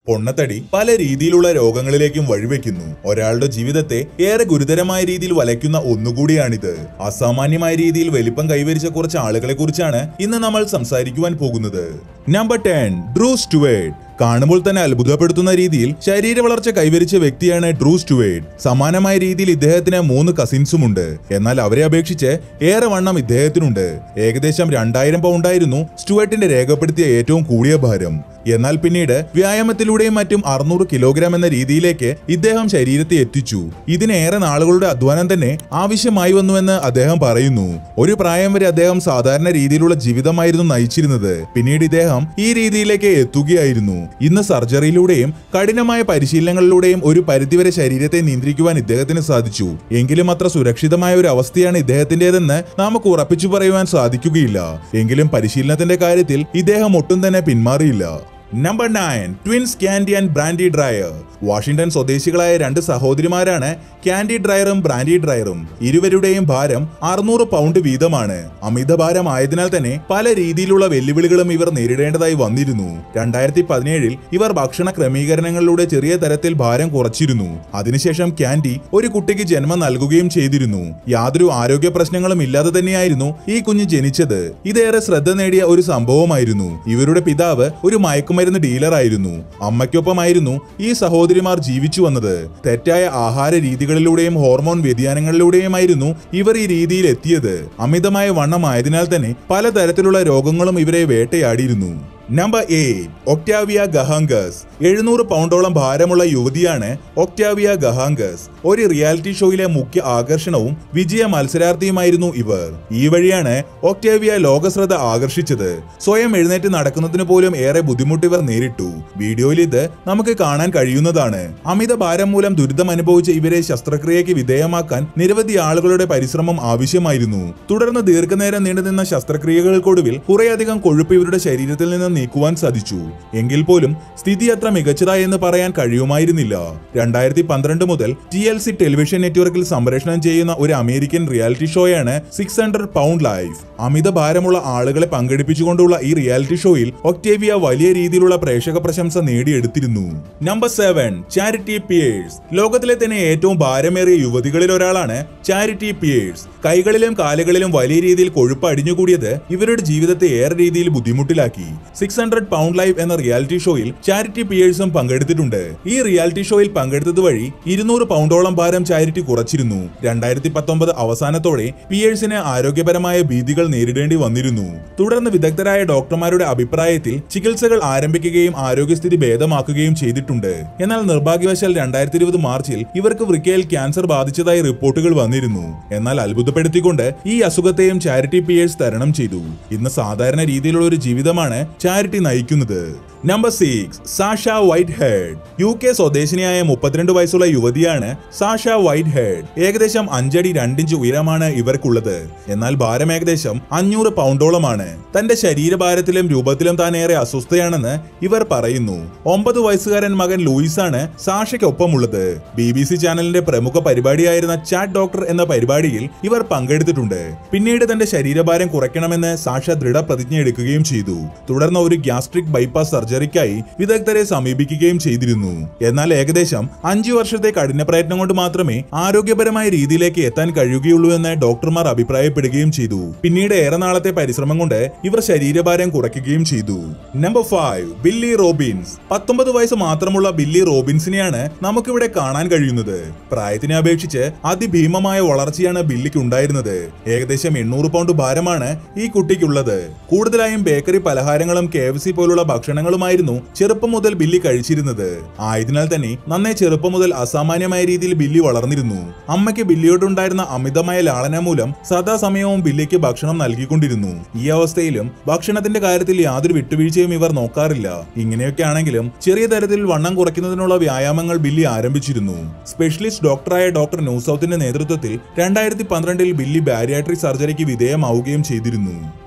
പൊണ്ണത്തടി പല രീതിയിലുള്ള രോഗങ്ങളിലേക്കും വഴിവെക്കുന്നു ഒരാളുടെ ജീവിതത്തെ ഏറെ ഗുരുതരമായ രീതിയിൽ വലയ്ക്കുന്ന ഒന്നുകൂടിയാണിത് അസാമാന്യമായ രീതിയിൽ വലിപ്പം കൈവരിച്ച കുറച്ച് ആളുകളെ കുറിച്ചാണ് ഇന്ന് നമ്മൾ സംസാരിക്കുവാൻ പോകുന്നത് നമ്പർ ടെൻ ഡ്രൂ സ്റ്റുവേർഡ് കാണുമ്പോൾ തന്നെ അത്ഭുതപ്പെടുത്തുന്ന രീതിയിൽ ശരീര വളർച്ച കൈവരിച്ച വ്യക്തിയാണ് ഡ്രൂ സ്റ്റുവേർഡ് സമാനമായ രീതിയിൽ ഇദ്ദേഹത്തിന് മൂന്ന് കസിൻസുമുണ്ട് എന്നാൽ അവരെ അപേക്ഷിച്ച് ഏറെ വണ്ണം ഇദ്ദേഹത്തിനുണ്ട് ഏകദേശം രണ്ടായിരം പൗണ്ടായിരുന്നു സ്റ്റുവേർട്ടിന്റെ രേഖപ്പെടുത്തിയ ഏറ്റവും കൂടിയ ഭാരം എന്നാൽ പിന്നീട് വ്യായാമത്തിലൂടെയും മറ്റും അറുന്നൂറ് കിലോഗ്രാം എന്ന രീതിയിലേക്ക് ഇദ്ദേഹം ശരീരത്തെ എത്തിച്ചു ഇതിനേറെ നാളുകളുടെ അധ്വാനം തന്നെ ആവശ്യമായി വന്നുവെന്ന് അദ്ദേഹം പറയുന്നു ഒരു പ്രായം വരെ അദ്ദേഹം സാധാരണ രീതിയിലുള്ള ജീവിതമായിരുന്നു നയിച്ചിരുന്നത് പിന്നീട് ഇദ്ദേഹം ഈ രീതിയിലേക്ക് എത്തുകയായിരുന്നു ഇന്ന് സർജറിയിലൂടെയും കഠിനമായ പരിശീലനങ്ങളിലൂടെയും ഒരു പരിധിവരെ ശരീരത്തെ നിയന്ത്രിക്കുവാൻ ഇദ്ദേഹത്തിന് സാധിച്ചു എങ്കിലും അത്ര സുരക്ഷിതമായ ഒരു അവസ്ഥയാണ് ഇദ്ദേഹത്തിന്റേതെന്ന് നമുക്ക് ഉറപ്പിച്ചു പറയുവാൻ സാധിക്കുകയില്ല എങ്കിലും പരിശീലനത്തിന്റെ കാര്യത്തിൽ ഇദ്ദേഹം ഒട്ടും തന്നെ പിന്മാറിയില്ല number nine twins Candy and Brandi Dryer Washington സ്വദേശികളായ രണ്ട് സഹോദരിമാരാണ് ക്യാൻഡി ഡ്രയറും ബ്രാൻഡി ഡ്രയറും ഇരുവരുടെയും ഭാരം അറുന്നൂറ് പൗണ്ട് വീതമാണ് അമിതഭാരം ആയതിനാൽ തന്നെ പല രീതിയിലുള്ള വെല്ലുവിളികളും ഇവർ നേരിടേണ്ടതായി വന്നിരുന്നു രണ്ടായിരത്തി പതിനേഴിൽ ഇവർ ഭക്ഷണ ക്രമീകരണങ്ങളിലൂടെ ചെറിയ തരത്തിൽ ഭാരം കുറച്ചിരുന്നു അതിനുശേഷം ക്യാൻഡി ഒരു കുട്ടിക്ക് ജന്മം നൽകുകയും ചെയ്തിരുന്നു യാതൊരു ആരോഗ്യ പ്രശ്നങ്ങളും ഇല്ലാതെ തന്നെയായിരുന്നു ഈ കുഞ്ഞ് ജനിച്ചത് ഇതേറെ ശ്രദ്ധ നേടിയ ഒരു സംഭവമായിരുന്നു ഇവരുടെ പിതാവ് ഒരു മയക്കുമരുന്ന് ഡീലറായിരുന്നു അമ്മയ്ക്കൊപ്പമായിരുന്നു ഈ സഹോദരിമാർ ജീവിച്ചു വന്നത് തെറ്റായ ആഹാര രീതികളിലൂടെയും ഹോർമോൺ വ്യതിയാനങ്ങളിലൂടെയുമായിരുന്നു ഇവർ ഈ രീതിയിൽ എത്തിയത് അമിതമായ വണ്ണമായതിനാൽ തന്നെ പലതരത്തിലുള്ള രോഗങ്ങളും ഇവരെ വേട്ടയാടിയിരുന്നു നമ്പർ എയ്റ്റ് ഒക്ടാവിയ ഗഹാങ്കസ് എഴുന്നൂറ് പൗണ്ടോളം ഭാരമുള്ള യുവതിയാണ് ഒക്ടാവിയ ഗഹാങ്കസ് ഒരു റിയാലിറ്റി ഷോയിലെ മുഖ്യ ആകർഷണവും വിജയ മത്സരാർത്ഥിയുമായിരുന്നു ഇവർ ഈ വഴിയാണ് ഒക്ടാവിയ ലോകശ്രദ്ധ ആകർഷിച്ചത് സ്വയം എഴുന്നേറ്റ് നടക്കുന്നതിന് പോലും ഏറെ ബുദ്ധിമുട്ട് ഇവർ നേരിട്ടു വീഡിയോയിൽ ഇത് നമുക്ക് കാണാൻ കഴിയുന്നതാണ് അമിത ഭാരം മൂലം ദുരിതം അനുഭവിച്ച ഇവരെ ശസ്ത്രക്രിയയ്ക്ക് വിധേയമാക്കാൻ നിരവധി ആളുകളുടെ പരിശ്രമം ആവശ്യമായിരുന്നു തുടർന്ന് ദീർഘനേരം നീണ്ടുനിന്ന ശസ്ത്രക്രിയകൾക്കൊടുവിൽ കുറേയധികം കൊഴുപ്പ് ഇവരുടെ ശരീരത്തിൽ നിന്ന് നീക്കുവാൻ സാധിച്ചു എങ്കിൽ പോലും സ്ഥിതി അത്ര മികച്ചതായെന്ന് പറയാൻ കഴിയുമായിരുന്നില്ല രണ്ടായിരത്തി പന്ത്രണ്ട് മുതൽ ടി എൽ സി ടെലിവിഷൻ നെറ്റ്വർക്കിൽ സംപ്രേഷണം ചെയ്യുന്ന ഒരു അമേരിക്കൻ റിയാലിറ്റി ഷോയാണ് സിക്സ് ഹൺഡ്രഡ് പൗണ്ട് ലൈഫ് അമിത ഭാരമുള്ള ആളുകളെ പങ്കെടുപ്പിച്ചുകൊണ്ടുള്ള ഈ റിയാലിറ്റി ഷോയിൽ ഒക്ടേവിയ വലിയ രീതിയിലുള്ള പ്രേക്ഷക പ്രശംസ നേടിയെടുത്തിരുന്നു നമ്പർ സെവൻ ചാരിറ്റി പിയേഴ്സ് ലോകത്തിലെ തന്നെ ഏറ്റവും ഭാരമേറിയ യുവതികളിൽ ഒരാളാണ് ചാരിറ്റി പിയേഴ്സ് കൈകളിലും കാലുകളിലും വലിയ രീതിയിൽ കൊഴുപ്പ് അടിഞ്ഞുകൂടിയത് ഇവരുടെ ജീവിതത്തെ ഏറെ രീതിയിൽ ബുദ്ധിമുട്ടിലാക്കി സിക്സ് ഹൺഡ്രഡ് പൗണ്ട് ലൈഫ് എന്ന റിയാലിറ്റി ഷോയിൽ ചാരിറ്റി പിയേഴ്സും പങ്കെടുത്തിട്ടുണ്ട് ഈ റിയാലിറ്റി ഷോയിൽ പങ്കെടുത്തത് വഴി ഇരുന്നൂറ് പൗണ്ടോളം ഭാരം ചാരിറ്റി കുറച്ചിരുന്നു രണ്ടായിരത്തി പത്തൊമ്പത് അവസാനത്തോടെ പിയേഴ്സിന് ആരോഗ്യപരമായ ഭീതികൾ നേരിടേണ്ടി വന്നിരുന്നു തുടർന്ന് വിദഗ്ധരായ ഡോക്ടർമാരുടെ അഭിപ്രായത്തിൽ ചികിത്സകൾ ആരംഭിക്കുകയും ആരോഗ്യസ്ഥിതി ഭേദമാക്കുകയും ചെയ്തിട്ടുണ്ട് എന്നാൽ നിർഭാഗ്യവശാൽ രണ്ടായിരത്തി ഇരുപത് മാർച്ചിൽ ഇവർക്ക് വൃക്കയിൽ ക്യാൻസർ ബാധിച്ചതായി റിപ്പോർട്ടുകൾ വന്നിരുന്നു എന്നാൽ അത്ഭുതപ്പെടുത്തിക്കൊണ്ട് ഈ അസുഖത്തെയും ചാരിറ്റി പിയേഴ്സ് തരണം ചെയ്തു ഇന്ന് സാധാരണ രീതിയിലുള്ള ഒരു ജീവിതമാണ് ചാരിറ്റി നയിക്കുന്നത് number six Sasha Whitehead U K സ്വദേശിനിയായ മുപ്പത്തിരണ്ട് വയസ്സുള്ള യുവതിയാണ് സാഷ വൈറ്റ് ഹെഡ് ഏകദേശം അഞ്ചടി രണ്ടിഞ്ച് ഉയരമാണ് ഇവർക്കുള്ളത് എന്നാൽ ഭാരം ഏകദേശം അഞ്ഞൂറ് പൗണ്ടോളമാണ് തന്റെ ശരീരഭാരത്തിലും രൂപത്തിലും താൻ ഏറെ അസ്വസ്ഥയാണെന്ന് ഇവർ പറയുന്നു ഒമ്പത് വയസ്സുകാരൻ മകൻ ലൂയിസാണ് സാഷയ്ക്കൊപ്പമുള്ളത് ബി ബി സി ചാനലിന്റെ പ്രമുഖ പരിപാടിയായിരുന്ന ചാറ്റ് ഡോക്ടർ എന്ന പരിപാടിയിൽ ഇവർ പങ്കെടുത്തിട്ടുണ്ട് പിന്നീട് തന്റെ ശരീരഭാരം കുറയ്ക്കണമെന്ന് സാഷ ദൃഢപ്രതിജ്ഞ എടുക്കുകയും ചെയ്തു തുടർന്ന് ഒരു ഗ്യാസ്ട്രിക് ബൈപ്പാസ് സർജറിക്കായി വിദഗ്ധരെ സമീപിക്കുകയും ചെയ്തിരുന്നു എന്നാൽ ഏകദേശം അഞ്ചു വർഷത്തെ കഠിന പ്രയത്നം കൊണ്ട് മാത്രമേ ആരോഗ്യപരമായ രീതിയിലേക്ക് എത്താൻ കഴിയുകയുള്ളൂ എന്ന് ഡോക്ടർമാർ അഭിപ്രായപ്പെടുകയും ചെയ്തു പിന്നീട് ഏറെ നാളത്തെ പരിശ്രമം കൊണ്ട് ഇവർ ശരീരഭാരം കുറയ്ക്കുകയും ചെയ്തു നമ്പർ ഫൈവ് ബില്ലി റോബിൻസ് പത്തൊമ്പത് വയസ്സ് മാത്രമുള്ള ബില്ലി റോബിൻസിനെയാണ് നമുക്കിവിടെ കാണാൻ കഴിയുന്നത് പ്രായത്തിനെ അപേക്ഷിച്ച് അതിഭീമമായ വളർച്ചയാണ് ബില്ലിക്ക് ഉണ്ടായിരുന്നത് ഏകദേശം എണ്ണൂറ് പൗണ്ട് ഭാരമാണ് ഈ കുട്ടിക്കുള്ളത് കൂടുതലായും ബേക്കറി പലഹാരങ്ങളും കെ എഫ് സി പോലുള്ള ഭക്ഷണങ്ങളുമായിരുന്നു ചെറുപ്പം മുതൽ ബില്ലി കഴിച്ചിരുന്നത് ആയതിനാൽ തന്നെ നന്നേ ചെറുപ്പം മുതൽ അസാമാന്യമായ രീതിയിൽ ബില്ലി വളർന്നിരുന്നു അമ്മയ്ക്ക് ബില്ലിയോടുണ്ടായിരുന്ന അമിതമായ ലാളന മൂലം സദാസമയവും ബില്ലിക്ക് ഭക്ഷണം നൽകിക്കൊണ്ടിരുന്നു ഈ അവസ്ഥയിലും ഭക്ഷണത്തിന്റെ കാര്യത്തിൽ യാതൊരു വിട്ടുവീഴ്ചയും ഇവർ നോക്കാറില്ല ഇങ്ങനെയൊക്കെ ആണെങ്കിലും ചെറിയ തരത്തിൽ വണ്ണം കുറയ്ക്കുന്നതിനുള്ള വ്യായാമങ്ങൾ ബില്ലി ആരംഭിച്ചിരുന്നു സ്പെഷ്യലിസ്റ്റ് ഡോക്ടറായ ഡോക്ടർ ന്യൂസൌത്തിന്റെ നേതൃത്വത്തിൽ രണ്ടായിരത്തി പന്ത്രണ്ടിൽ ബില്ലി ബാരിയാട്രിക് സർജറിക്ക് വിധേയമാവുകയും ചെയ്തിരുന്നു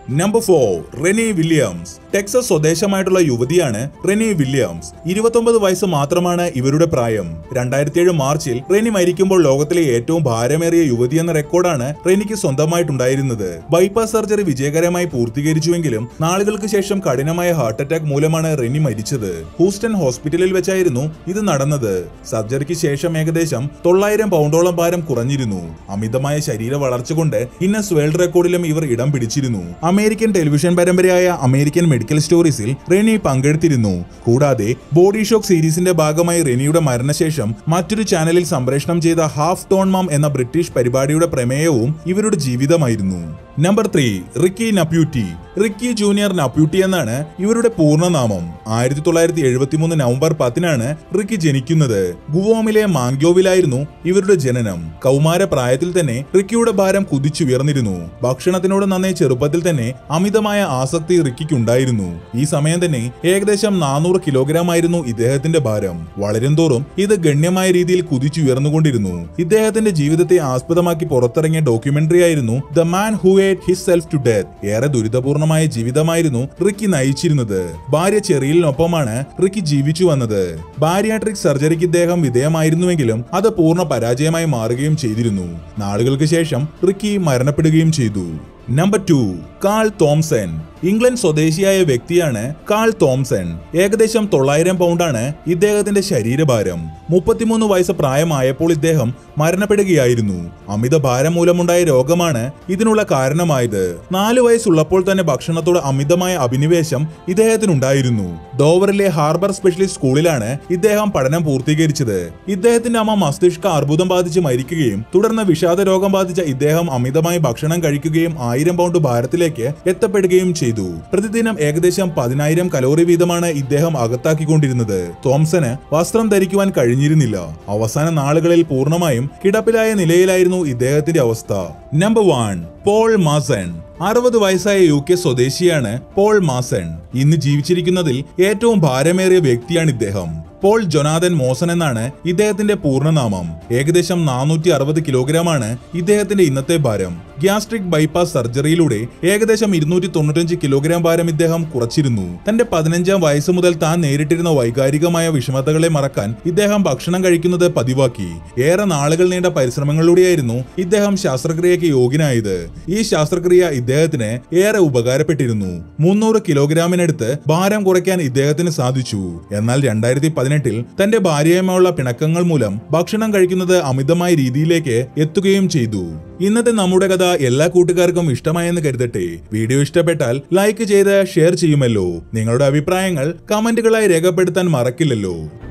number four Renee Williams Texas സ്വദേശമായിട്ടുള്ള യുവതിയാണ് റെനി വില്യംസ് ഇരുപത്തൊമ്പത് വയസ്സ് മാത്രമാണ് ഇവരുടെ പ്രായം രണ്ടായിരത്തി ഏഴ് മാർച്ചിൽ റെനി മരിക്കുമ്പോൾ ലോകത്തിലെ ഏറ്റവും ഭാരമേറിയ യുവതി എന്ന റെക്കോർഡാണ് റെനിക്ക് സ്വന്തമായിട്ടുണ്ടായിരുന്നത് ബൈപ്പാസ് സർജറി വിജയകരമായി പൂർത്തീകരിച്ചുവെങ്കിലും നാളുകൾക്ക് ശേഷം കഠിനമായ ഹാർട്ട് അറ്റാക്ക് മൂലമാണ് റെനി മരിച്ചത് ഹൂസ്റ്റൺ ഹോസ്പിറ്റലിൽ വെച്ചായിരുന്നു ഇത് നടന്നത് സർജറിക്ക് ശേഷം ഏകദേശം തൊള്ളായിരം പൗണ്ടോളം ഭാരം കുറഞ്ഞിരുന്നു അമിതമായ ശരീര വളർച്ച കൊണ്ട് ഗിന്നസ് വേൾഡ് റെക്കോർഡിലും ഇവർ ഇടം പിടിച്ചിരുന്നു അമേരിക്കൻ ടെലിവിഷൻ പരമ്പരയായ അമേരിക്കൻ മെഡിക്കൽ സ്റ്റോറീസിൽ റെനി പങ്കെടുത്തിരുന്നു കൂടാതെ ബോഡി ഷോക്ക് സീരീസിന്റെ ഭാഗമായി റെനിയുടെ മരണശേഷം മറ്റൊരു ചാനലിൽ സംപ്രേഷണം ചെയ്ത ഹാഫ് ടോൺ മാം എന്ന ബ്രിട്ടീഷ് പരിപാടിയുടെ പ്രമേയവും ഇവരുടെ ജീവിതമായിരുന്നു number three Ricky Naputi Ricky junior Naputi എന്നാണ് ഇവരുടെ പൂർണ്ണനാമം ആയിരത്തി തൊള്ളായിരത്തി എഴുപത്തിമൂന്ന് നവംബർ പത്തിനാണ് റിക്കി ജനിക്കുന്നത് ഗുവോമിലെ മാങ്ക്യോവിലായിരുന്നു ഇവരുടെ ജനനം കൗമാര പ്രായത്തിൽ തന്നെ റിക്കിയുടെ ഭാരം കുതിച്ചുയർന്നിരുന്നു ഭക്ഷണത്തിനോട് നന്നേ ചെറുപ്പത്തിൽ തന്നെ അമിതമായ ആസക്തി റിക്കിക്കുണ്ടായിരുന്നു ഈ സമയം തന്നെ ഏകദേശം നാനൂറ് കിലോഗ്രാം ആയിരുന്നു ഇദ്ദേഹത്തിന്റെ ഭാരം വളരും തോറും ഇത് ഗണ്യമായ രീതിയിൽ കുതിച്ചുയർന്നുകൊണ്ടിരുന്നു ഇദ്ദേഹത്തിന്റെ ജീവിതത്തെ ആസ്പദമാക്കി പുറത്തിറങ്ങിയ ഡോക്യുമെന്ററി ആയിരുന്നു the man who ate his self to death ഏറെ ദുരിതപൂർണമായ ജീവിതമായിരുന്നു റിക്കി നയിച്ചിരുന്നത് ഭാര്യ ചെറിയലിനൊപ്പമാണ് റിക്കി ജീവിച്ചു വന്നത് ബാരിയാട്രിക് സർജറിക്ക് ഇദ്ദേഹം വിധേയമായിരുന്നുവെങ്കിലും അത് പൂർണ്ണ പരാജയമായി മാറുകയും ചെയ്തിരുന്നു നാളുകൾക്ക് ശേഷം റിക്കി മരണപ്പെടുകയും ചെയ്തു number two Carl Thompson England സ്വദേശിയായ വ്യക്തിയാണ് കാൾ തോംസൺ ഏകദേശം തൊള്ളായിരം പൗണ്ടാണ് ഇദ്ദേഹത്തിന്റെ ശരീരഭാരം മുപ്പത്തിമൂന്ന് വയസ്സ് പ്രായമായപ്പോൾ ഇദ്ദേഹം മരണപ്പെടുകയായിരുന്നു അമിത ഭാരം മൂലമുണ്ടായ രോഗമാണ് ഇതിനുള്ള കാരണമായത് നാലു വയസ്സുള്ളപ്പോൾ തന്നെ ഭക്ഷണത്തോട് അമിതമായ അഭിനിവേശം ഇദ്ദേഹത്തിനുണ്ടായിരുന്നു ഡോവറിലെ ഹാർബർ സ്പെഷ്യലിസ്റ്റ് സ്കൂളിലാണ് ഇദ്ദേഹം പഠനം പൂർത്തീകരിച്ചത് ഇദ്ദേഹത്തിന്റെ അമ്മ മസ്തിഷ്ക അർബുദം ബാധിച്ച് മരിക്കുകയും തുടർന്ന് വിഷാദ രോഗം ബാധിച്ച ഇദ്ദേഹം അമിതമായി ഭക്ഷണം കഴിക്കുകയും ആയിരം പൗണ്ട് ഭാരത്തിലേക്ക് എത്തപ്പെടുകയും ചെയ്തു പ്രതിദിനം ഏകദേശം പതിനായിരം കലോറി വീതമാണ് ഇദ്ദേഹം അകത്താക്കിക്കൊണ്ടിരുന്നത് തോംസന് വസ്ത്രം ധരിക്കുവാൻ കഴിഞ്ഞിരുന്നില്ല അവസാന നാളുകളിൽ പൂർണ്ണമായും കിടപ്പിലായ നിലയിലായിരുന്നു ഇദ്ദേഹത്തിന്റെ അവസ്ഥ നമ്പർ വൺ പോൾ മാസൺ അറുപത് വയസ്സായ യു കെ സ്വദേശിയാണ് പോൾ മാസൺ ഇന്ന് ജീവിച്ചിരിക്കുന്നതിൽ ഏറ്റവും ഭാരമേറിയ വ്യക്തിയാണ് ഇദ്ദേഹം പോൾ ജൊനാഥൻ മോസൺ എന്നാണ് ഇദ്ദേഹത്തിന്റെ പൂർണ്ണനാമം ഏകദേശം നാനൂറ്റി അറുപത് കിലോഗ്രാമാണ് ഇദ്ദേഹത്തിന്റെ ഇന്നത്തെ ഭാരം ഗ്യാസ്ട്രിക് ബൈപ്പാസ് സർജറിയിലൂടെ ഏകദേശം ഇരുന്നൂറ്റി തൊണ്ണൂറ്റഞ്ച് കിലോഗ്രാം ഭാരം ഇദ്ദേഹം കുറച്ചിരുന്നു തന്റെ പതിനഞ്ചാം വയസ്സ് മുതൽ താൻ നേരിട്ടിരുന്ന വൈകാരികമായ വിഷമതകളെ മറക്കാൻ ഇദ്ദേഹം ഭക്ഷണം കഴിക്കുന്നത് പതിവാക്കി ഏറെ നാളുകൾ നീണ്ട പരിശ്രമങ്ങളിലൂടെയായിരുന്നു ഇദ്ദേഹം ശസ്ത്രക്രിയയ്ക്ക് യോഗ്യനായത് ഈ ശസ്ത്രക്രിയ ഇദ്ദേഹത്തിന് ഏറെ ഉപകാരപ്പെട്ടിരുന്നു മുന്നൂറ് കിലോഗ്രാമിനടുത്ത് ഭാരം കുറയ്ക്കാൻ ഇദ്ദേഹത്തിന് സാധിച്ചു എന്നാൽ രണ്ടായിരത്തി പതിനെട്ടിൽ തന്റെ ഭാര്യയുമായുള്ള പിണക്കങ്ങൾ മൂലം ഭക്ഷണം കഴിക്കുന്നത് അമിതമായ രീതിയിലേക്ക് എത്തുകയും ചെയ്തു ഇന്നത്തെ നമ്മുടെ കഥ എല്ലാ കൂട്ടുകാർക്കും ഇഷ്ടമായെന്ന് കരുതട്ടെ വീഡിയോ ഇഷ്ടപ്പെട്ടാൽ ലൈക്ക് ചെയ്ത് ഷെയർ ചെയ്യുമല്ലോ നിങ്ങളുടെ അഭിപ്രായങ്ങൾ കമന്റുകളായി രേഖപ്പെടുത്താൻ മറക്കില്ലല്ലോ